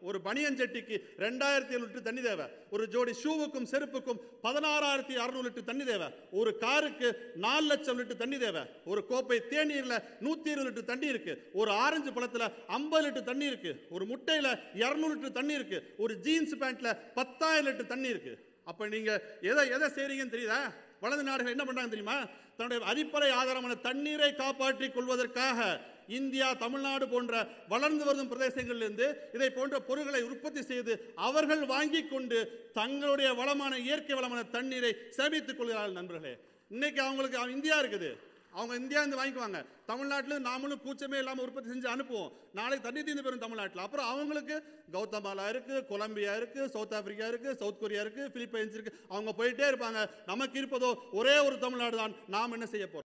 ஒரு பனியன் சட்டிக்கு ரெண்டாயிரத்தி எழுநூறு லிட்டர் தண்ணி தேவை ஒரு ஜோடி ஷூவுக்கும் செருப்புக்கும் பதினாறாயிரத்தி அறுநூறு லிட்டர் தண்ணி தேவை ஒரு காருக்கு நாலு லட்சம் லிட்டர் தண்ணி தேவை ஒரு கோப்பை தேநீர்ல நூத்தி இருபது லிட்டர் தண்ணி இருக்கு ஒரு ஆரஞ்சு பழத்துல ஐம்பது லிட்டர் தண்ணி இருக்கு ஒரு முட்டையில இருநூறு லிட்டர் தண்ணி இருக்கு ஒரு ஜீன்ஸ் பேண்ட்ல பத்தாயிரம் லிட்டர் தண்ணி இருக்கு அப்ப நீங்க எதை எதை செய்றீங்கன்னு தெரியுதா வலது நாடுகள் என்ன பண்றாங்க தெரியுமா தன்னுடைய அடிப்படை ஆதாரமான தண்ணீரை காப்பாற்றிக் கொள்வதற்காக இந்தியா தமிழ்நாடு போன்ற வளர்ந்து வரும் பிரதேசங்களிலிருந்து இதை போன்ற பொருட்களை உற்பத்தி செய்து அவர்கள் வாங்கி கொண்டு தங்களுடைய வளமான இயற்கை வளமான தண்ணீரை சேமித்துக் கொள்கிறார்கள் நண்பர்களே இன்னைக்கு அவங்களுக்கு அவ- இந்தியா இருக்குது அவங்க இந்தியா இருந்து வாங்கிக்குவாங்க தமிழ்நாட்டில் நாமளும் கூச்சமே இல்லாமல் உற்பத்தி செஞ்சு அனுப்புவோம் நாளைக்கு தண்ணி தீர்ந்து பெறும் தமிழ்நாட்டில் அப்புறம் அவங்களுக்கு கௌதமாலா இருக்கு கொலம்பியா இருக்கு சவுத் ஆப்பிரிக்கா இருக்கு சவுத் கொரியா இருக்கு பிலிப்பைன்ஸ் இருக்கு அவங்க போயிட்டே இருப்பாங்க நமக்கு இருப்பதோ ஒரே ஒரு தமிழ்நாடு தான் நாம் என்ன செய்ய போறோம்